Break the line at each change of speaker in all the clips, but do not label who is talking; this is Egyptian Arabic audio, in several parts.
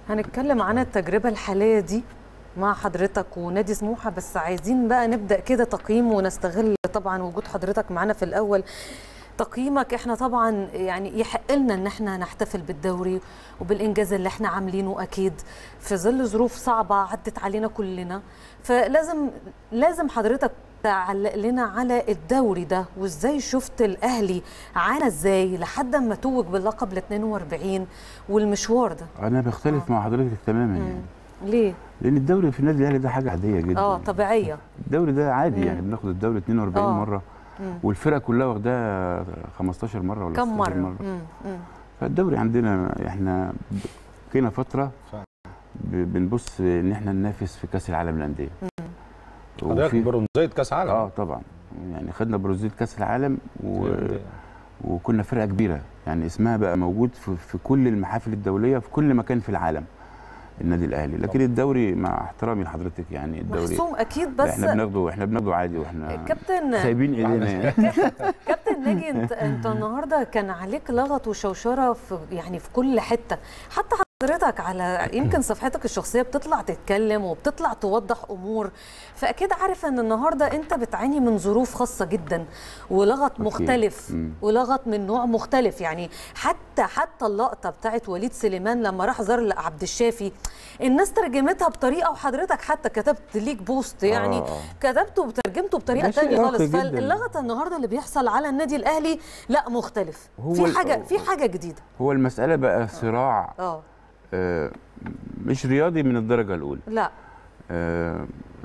هنتكلم عن التجربة الحالية دي مع حضرتك ونادي سموحة بس عايزين بقى نبدأ كده تقييم ونستغل طبعا وجود حضرتك معانا في الأول تقييمك احنا طبعا يعني يحق لنا ان احنا نحتفل بالدوري وبالانجاز اللي احنا عاملينه اكيد في ظل ظروف صعبه عدت علينا كلنا فلازم لازم حضرتك تعلق لنا على الدوري ده وازاي شفت الاهلي عانى ازاي لحد ما توج باللقب ال 42 والمشوار ده
انا بختلف مع حضرتك تماما يعني
ليه؟
لان الدوري في النادي الاهلي ده حاجه عاديه جدا
اه طبيعيه
الدوري ده عادي يعني بناخد الدوري 42
آه.
مره والفرقه كلها واخداه 15 مره ولا
كم
16
مره؟ مم. مم.
فالدوري عندنا احنا كنا فتره
فعلا.
ب- بنبص ان احنا ننافس في كاس العالم للانديه
حضرتك
وفي-
برونزيه كاس عالم
اه طبعا يعني خدنا برونزيه كاس العالم و... وكنا فرقه كبيره يعني اسمها بقى موجود في, في كل المحافل الدوليه في كل مكان في العالم النادي الاهلي لكن
طبعا.
الدوري مع احترامي لحضرتك يعني الدوري
محسوم اكيد
لا،
بس
احنا بناخده احنا بناخده عادي واحنا
كابتن
سايبين ايدينا يعني.
كابتن ناجي انت انت النهارده كان عليك لغط وشوشره في يعني في كل حته حتى حضرتك على يمكن صفحتك الشخصيه بتطلع تتكلم وبتطلع توضح امور فاكيد عارف ان النهارده انت بتعاني من ظروف خاصه جدا ولغط
أكيد.
مختلف
مم.
ولغط من نوع مختلف يعني حتى حتى اللقطه بتاعت وليد سليمان لما راح زار لعبد الشافي الناس ترجمتها بطريقه وحضرتك حتى كتبت ليك بوست يعني
آه، آه.
كتبته وترجمته بطريقه
ده شيء
تانية
راقي
خالص
جداً.
فاللغط النهارده اللي بيحصل على النادي الاهلي لا مختلف
هو
في
ال-
حاجه في حاجه جديده
هو المساله بقى صراع
اه
آه مش رياضي من الدرجه الاولى
لا
آه،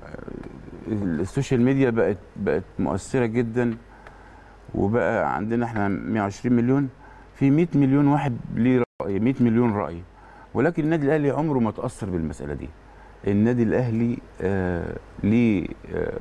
السوشيال ميديا بقت بقت مؤثره جدا وبقى عندنا احنا 120 مليون في 100 مليون واحد ليه راي 100 مليون راي ولكن النادي الاهلي عمره ما تاثر بالمساله دي النادي الاهلي آه ليه آه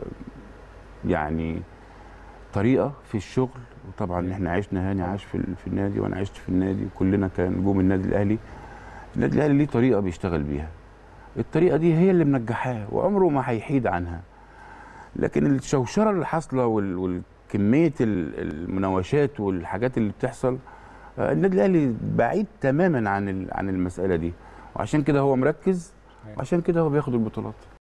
يعني طريقه في الشغل وطبعا احنا عشنا هاني عاش في, ال- في النادي وانا عشت في النادي وكلنا كان نجوم النادي الاهلي النادي الاهلي ليه طريقه بيشتغل بيها الطريقه دي هي اللي منجحاه وعمره ما هيحيد عنها لكن الشوشره اللي حاصله وال- والكميه ال- المناوشات والحاجات اللي بتحصل آه، النادي الاهلي بعيد تماما عن ال- عن المساله دي وعشان كده هو مركز وعشان كده هو بياخد البطولات